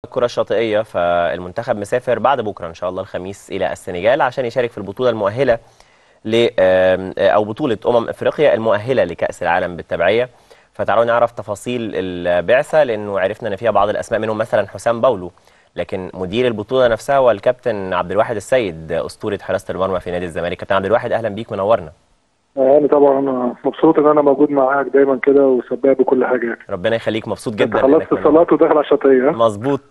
الكرة الشاطئية فالمنتخب مسافر بعد بكرة إن شاء الله الخميس إلى السنغال عشان يشارك في البطولة المؤهلة ل آم، أو بطولة أمم أفريقيا المؤهلة لكأس العالم بالتبعية فتعالوا نعرف تفاصيل البعثة لأنه عرفنا إن فيها بعض الأسماء منهم مثلا حسام باولو لكن مدير البطولة نفسها هو الكابتن عبد الواحد السيد أسطورة حراسة المرمى في نادي الزمالك كابتن عبد الواحد أهلا بيك منورنا يعني طبعا انا مبسوط ان انا موجود معاك دايما كده وسباق بكل حاجه يعني ربنا يخليك مبسوط انت جدا خلصت إنك الصلاه وداخل على الشاطئيه ها؟ مظبوط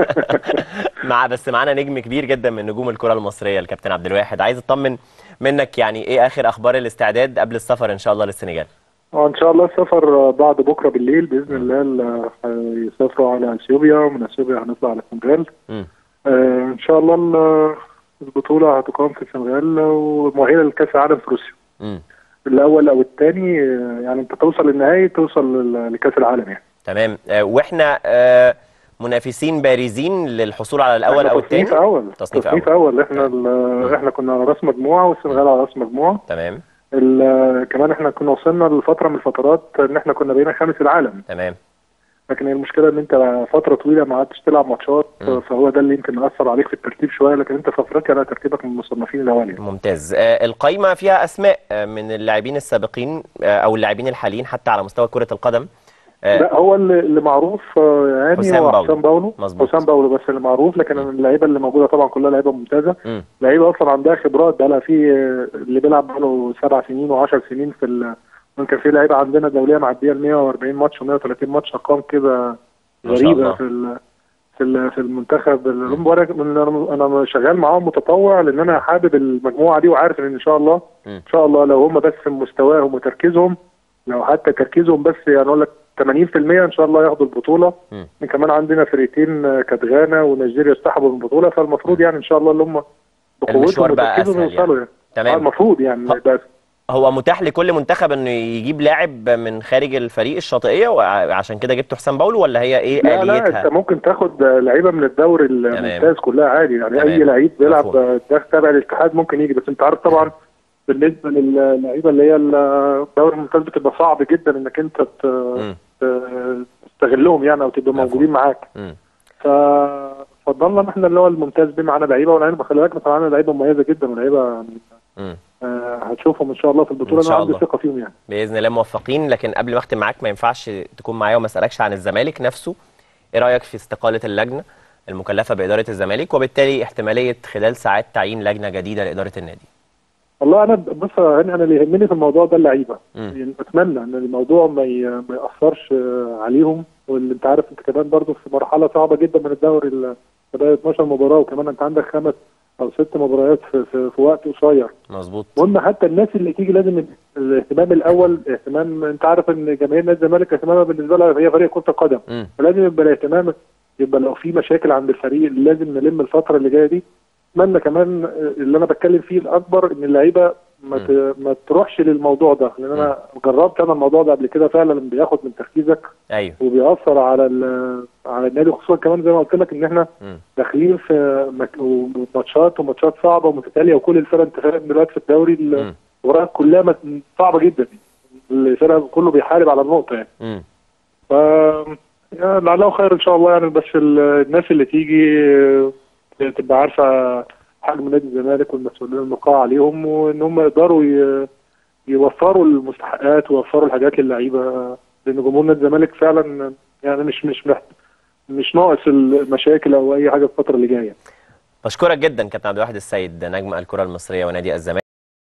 مع بس معانا نجم كبير جدا من نجوم الكرة المصرية الكابتن عبد الواحد عايز اطمن منك يعني ايه اخر اخبار الاستعداد قبل السفر ان شاء الله للسنغال اه ان شاء الله السفر بعد بكره بالليل باذن الله ال- هيسافروا على اثيوبيا ومن اثيوبيا هنطلع على السنغال مم. آه، ان شاء الله ال- البطوله هتقام في السنغال ومؤهله لكاس العالم في روسيا مم. الاول او الثاني يعني انت توصل للنهائي توصل لل- لكاس العالم يعني تمام آه، واحنا آه، منافسين بارزين للحصول على الاول احنا او تصنيف الثاني اول تصنيف تصنيف أول. اول احنا ال- احنا كنا على راس مجموعه والسنغال على راس مجموعه تمام ال- كمان احنا كنا وصلنا لفتره من الفترات ان احنا كنا بقينا خامس العالم تمام لكن هي المشكله ان انت فتره طويله ما عدتش تلعب ماتشات مم. فهو ده اللي يمكن اثر عليك في الترتيب شويه لكن انت في افريقيا لا ترتيبك من المصنفين الاوائل يعني. ممتاز آه، القايمة فيها اسماء آه، من اللاعبين السابقين آه، او اللاعبين الحاليين حتى على مستوى كرة القدم آه، لا هو اللي اللي معروف آه، يعني حسام هو باولو. حسام باولو مظبوط. حسام باولو بس اللي معروف لكن اللعيبه اللي موجوده طبعا كلها لعيبه ممتازه مم. لعيبه اصلا عندها خبرات بقى لها في آه، اللي بيلعب بقاله سبع سنين و10 سنين في ال... ممكن في لعيبه عندنا دوليه معديه ال 140 ماتش و130 ماتش ارقام كده ما شاء غريبه الله. في ال... في ال... في المنتخب ال- وانا أنا- انا شغال معاهم متطوع لان انا حابب المجموعه دي وعارف ان ان شاء الله مم. ان شاء الله لو هم بس في مستواهم وتركيزهم لو حتى تركيزهم بس يعني اقول لك 80% ان شاء الله ياخدوا البطوله مم. كمان عندنا فرقتين آه، كانت غانا ونيجيريا استحبوا من البطوله فالمفروض يعني ان شاء الله اللي هم المشوار بقوتهم بقى وتركيزهم أسهل يوصلوا يعني. يعني آه، تمام المفروض يعني ه- بس هو متاح لكل منتخب انه يجيب لاعب من خارج الفريق الشاطئيه وعشان كده جبت حسام باولو ولا هي ايه لا لا اليتها انت ممكن تاخد آه، لعيبه من الدوري الممتاز كلها عادي يعني تمام. اي لعيب بيلعب مفهوم. آه، ده تابع الاتحاد ممكن يجي بس انت عارف طبعا بالنسبه للعيبه اللي هي الدوري الممتاز بتبقى صعب جدا انك انت ت- مم. ت- تستغلهم يعني او تبقى مفهوم. موجودين معاك مم. ففضلنا ان احنا اللي هو الممتاز بيه معانا لعيبه ولعيبه خلي بالك مثلا معانا لعيبه مميزه جدا ولعيبه يعني مم. آه، هتشوفهم ان شاء الله في البطوله إن شاء انا عندي الله. ثقه فيهم يعني باذن الله موفقين لكن قبل ما اختم معاك ما ينفعش تكون معايا وما اسالكش عن الزمالك نفسه ايه رايك في استقاله اللجنه المكلفه باداره الزمالك وبالتالي احتماليه خلال ساعات تعيين لجنه جديده لاداره النادي والله انا بص يعني انا اللي يهمني في الموضوع ده اللعيبه مم. يعني اتمنى ان الموضوع ما ي- ما ياثرش آه، عليهم واللي انت عارف انت كمان برضو في مرحله صعبه جدا من الدوري ال- بقى 12 مباراه وكمان انت عندك خمس او ست مباريات في, في, في وقت قصير مظبوط المهم حتى الناس اللي تيجي لازم الاهتمام الاول اهتمام انت عارف ان جماهير نادي الزمالك اهتمامها بالنسبه لها هي فريق كره القدم مم. فلازم يبقى الاهتمام يبقى لو في مشاكل عند الفريق لازم نلم الفتره اللي جايه دي اتمنى كمان آه، اللي انا بتكلم فيه الاكبر ان اللعيبه ما ت- ما تروحش للموضوع ده لان انا جربت انا الموضوع ده قبل كده فعلا بياخد من تركيزك ايوه وبيأثر على ال- على النادي خصوصا كمان زي ما قلت لك ان احنا مم. داخلين في مك- ماتشات وماتشات صعبه ومتتاليه وكل الفرق انت فاهم دلوقتي في الدوري مم. المباريات كلها مت- صعبه جدا الفرق كله بيحارب على النقطه يعني مم. ف يعني لعله خير ان شاء الله يعني بس ال- الناس اللي تيجي آه، تبقى عارفه حجم نادي الزمالك والمسؤولين المقاع عليهم وان هم يقدروا ي- يوفروا المستحقات ويوفروا الحاجات للعيبه لان جمهور نادي الزمالك فعلا يعني مش مش محت... مش ناقص المشاكل او اي حاجه في الفتره اللي جايه بشكرك جدا كابتن عبد الواحد السيد نجم الكره المصريه ونادي الزمالك